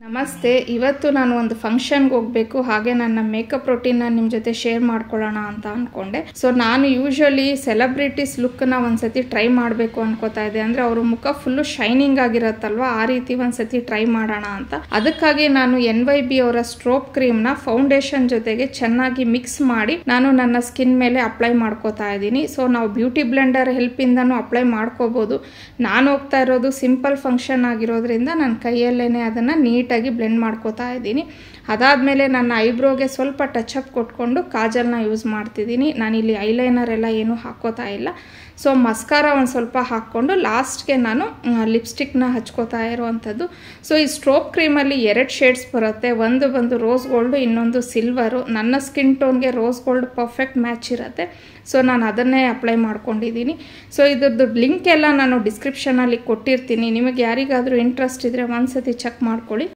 ನಮಸ್ತೆ ಇವತ್ತು ನಾನು ಒಂದು ಫಂಕ್ಷನ್ಗೆ ಹೋಗಬೇಕು ಹಾಗೆ ನನ್ನ ಮೇಕಪ್ ರೊಟೀನ್ನ ನಿಮ್ಮ ಜೊತೆ ಶೇರ್ ಮಾಡ್ಕೊಳ್ಳೋಣ ಅಂತ ಅಂದ್ಕೊಂಡೆ ಸೊ ನಾನು ಯೂಶ್ವಲಿ ಸೆಲೆಬ್ರಿಟೀಸ್ ಲುಕ್ನ ಒಂದ್ಸತಿ ಟ್ರೈ ಮಾಡಬೇಕು ಅನ್ಕೋತಾ ಇದ್ದೆ ಅಂದರೆ ಅವ್ರ ಮುಖ ಫುಲ್ಲು ಶೈನಿಂಗ್ ಆಗಿರತ್ತಲ್ವ ಆ ರೀತಿ ಒಂದ್ಸತಿ ಟ್ರೈ ಮಾಡೋಣ ಅಂತ ಅದಕ್ಕಾಗಿ ನಾನು ಎನ್ ವೈ ಬಿ ಅವರ ಸ್ಟ್ರೋಪ್ ಕ್ರೀಮ್ನ ಫೌಂಡೇಶನ್ ಜೊತೆಗೆ ಚೆನ್ನಾಗಿ ಮಿಕ್ಸ್ ಮಾಡಿ ನಾನು ನನ್ನ ಸ್ಕಿನ್ ಮೇಲೆ ಅಪ್ಲೈ ಮಾಡ್ಕೋತಾ ಇದ್ದೀನಿ ಸೊ ನಾವು ಬ್ಯೂಟಿ ಬ್ಲೆಂಡರ್ ಹೆಲ್ಪಿಂದನೂ ಅಪ್ಲೈ ಮಾಡ್ಕೋಬೋದು ನಾನು ಹೋಗ್ತಾ ಇರೋದು ಸಿಂಪಲ್ ಫಂಕ್ಷನ್ ಆಗಿರೋದ್ರಿಂದ ನನ್ನ ಕೈಯಲ್ಲೇ ಅದನ್ನು ನೀಟಾಗಿ ಬ್ಲೆಂಡ್ ಮಾಡ್ಕೋತಾ ಇದ್ದೀನಿ ಅದಾದಮೇಲೆ ನನ್ನ ಐಬ್ರೋಗೆ ಸ್ವಲ್ಪ ಟಚ್ ಅಪ್ ಕೊಟ್ಕೊಂಡು ಕಾಜಲ್ನ ಯೂಸ್ ಮಾಡ್ತಿದ್ದೀನಿ ನಾನಿಲ್ಲಿ ಐಲೈನರ್ ಎಲ್ಲ ಏನೂ ಹಾಕೋತಾ ಇಲ್ಲ ಸೊ ಮಸ್ಕಾರ ಒಂದು ಸ್ವಲ್ಪ ಹಾಕ್ಕೊಂಡು ಲಾಸ್ಟ್ಗೆ ನಾನು ಲಿಪ್ಸ್ಟಿಕ್ನ ಹಚ್ಕೋತಾ ಇರುವಂಥದ್ದು ಸೊ ಈ ಸ್ಟ್ರೋಪ್ ಕ್ರೀಮಲ್ಲಿ ಎರಡು ಶೇಡ್ಸ್ ಬರುತ್ತೆ ಒಂದು ಬಂದು ರೋಸ್ ಗೋಲ್ಡು ಇನ್ನೊಂದು ಸಿಲ್ವರು ನನ್ನ ಸ್ಕಿನ್ ಟೋನ್ಗೆ ರೋಸ್ ಗೋಲ್ಡ್ ಪರ್ಫೆಕ್ಟ್ ಮ್ಯಾಚ್ ಇರುತ್ತೆ ಸೊ ನಾನು ಅದನ್ನೇ ಅಪ್ಲೈ ಮಾಡ್ಕೊಂಡಿದ್ದೀನಿ ಸೊ ಇದ್ರದ್ದು ಲಿಂಕ್ ಎಲ್ಲ ನಾನು ಡಿಸ್ಕ್ರಿಪ್ಷನಲ್ಲಿ ಕೊಟ್ಟಿರ್ತೀನಿ ನಿಮಗೆ ಯಾರಿಗಾದರೂ ಇಂಟ್ರೆಸ್ಟ್ ಇದ್ದರೆ ಒಂದ್ಸತಿ ಚೆಕ್ ಮಾಡ್ಕೊಳ್ಳಿ